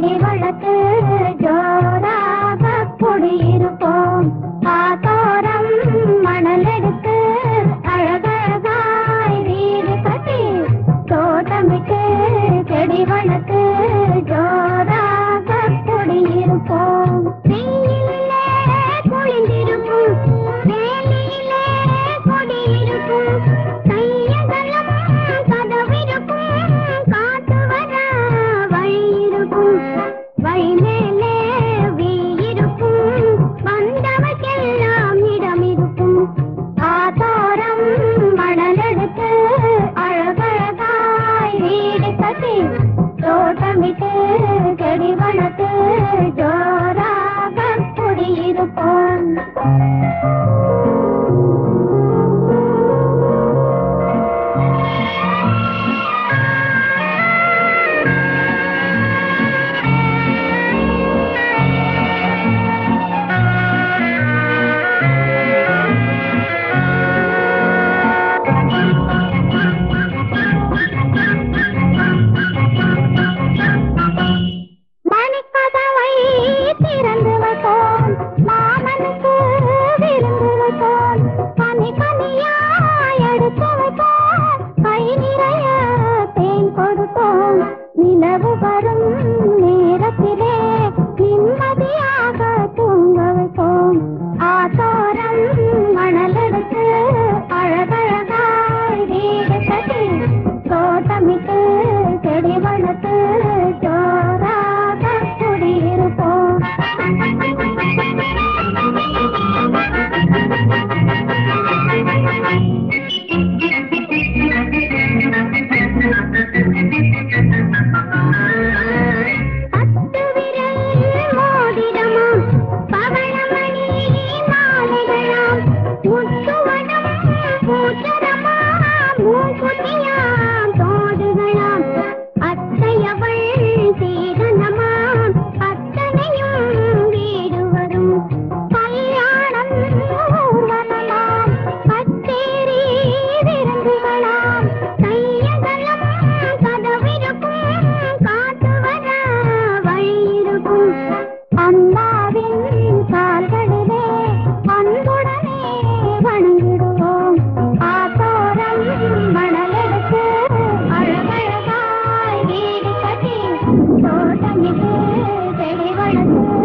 செடி வளர்த்து ஜோராக குடியிருப்போம் ஆத்தோரம் மணல் எடுத்து அழகழகாய் வீடு கட்டி தோட்டமிட்டு செடி வளர்த்து ஜோராக குடியிருப்போம் வெயிலிலே குளிந்திருக்கும் வேலியிலே குடியிருக்கும் கையகலம் கதவிருக்கும் காத்து வர வழி இருக்கும் வழி மேலே வீயிருக்கும் வந்தவர்க்கெல்லாம் இடம் இருக்கும் ஆதாரம் மணலெடுத்து அழகழகாய் வீடு கட்டி தோட்டமிட்டு செடி வளர்த்து ஜோராக குடியிருப்போம் மணிக்கதவை திறந்து வைப்போம் மாமனுக்கு விருந்து வைப்போம் பனி பனியாய் எடுத்து வைப்போம் கை நிறைய தேன் கொடுப்போம் நிலவு வரும் நேரத்திலே நிம்மதியாக தூங்க வைப்போம் ஆத்தோரம் மணல் எடுத்து அழகழகாய் வீடு கட்டி தோட்டமிட்டு செடி வளர்த்து ஜோராக குடியிருப்போம் பத்து விரல் மோதிரமாம் பவளமணி மாலைகளாம் முத்துவனம் பூச்சரமாம் மூக்குத்தியாம் தோடுகளாம் அத்தையவள் சீதனமாம் அத்தனையும் வீடு வரும் கல்யாணம் ஊர்வலமாம் பத்தேரி விருந்துகளாம் கையகலம் கதவிருக்கும் காத்து வர வழி இருக்கும் அம்மாவின் கால்களிலே அன்புடனே வணங்கிடுவோம் ஆத்தோரம் மணலெடுத்து அழகழகாய் வீடு கட்டி தோட்டமிட்டு செடி வளர்த்து